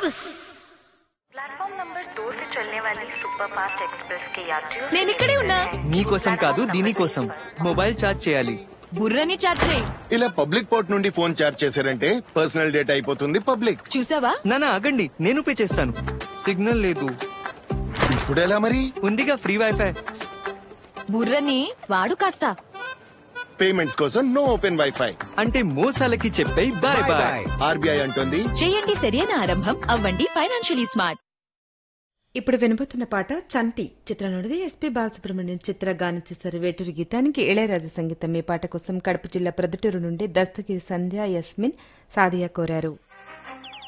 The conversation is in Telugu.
प्लेटफॉर्म नंबर दो से चलने वाली सुपर फास्ट एक्सप्रेस के यात्रियों నేను ఇక్కడే ఉన్నా మీకోసం కాదు దీనికోసం మొబైల్ ఛార్జ్ చేయాలి బుర్రని చాట్ చేయి ఇలా పబ్లిక్ పోర్ట్ నుండి ఫోన్ చార్జ్ చేశారంటే పర్సనల్ డేటా అయిపోతుంది పబ్లిక్ చూసావా నానా ఆగండి నేను పే చేస్తాను సిగ్నల్ లేదు ఇప్పుడు ఎలా మరి ఉందిగా ఫ్రీ వైఫై బుర్రని వాడు కాస్త పేమెంట్స్ కోసం నో ఓపెన్ వైఫై అంటే మోసాలకి చెప్పే బాయ్ బాయ్ ఆర్బీఐ అంటుంది చేయండి సరైన ఆరంభం అవ్వండి ఫైనాన్షియలీ స్మార్ట్ ఇప్పుడు వినబోతున్న పాట చంటి చిత్రం నుండి ఎస్పీ బాలసుబ్రహ్మణ్యం చిత్ర గానం చేశారు వేటూరి గీతానికి ఇళయరాజు సంగీతం ఈ పాట కోసం కడప జిల్లా ప్రొద్దుటూరు నుండి దస్తగిరి సంధ్య యస్మిన్ సాదియా కోరారు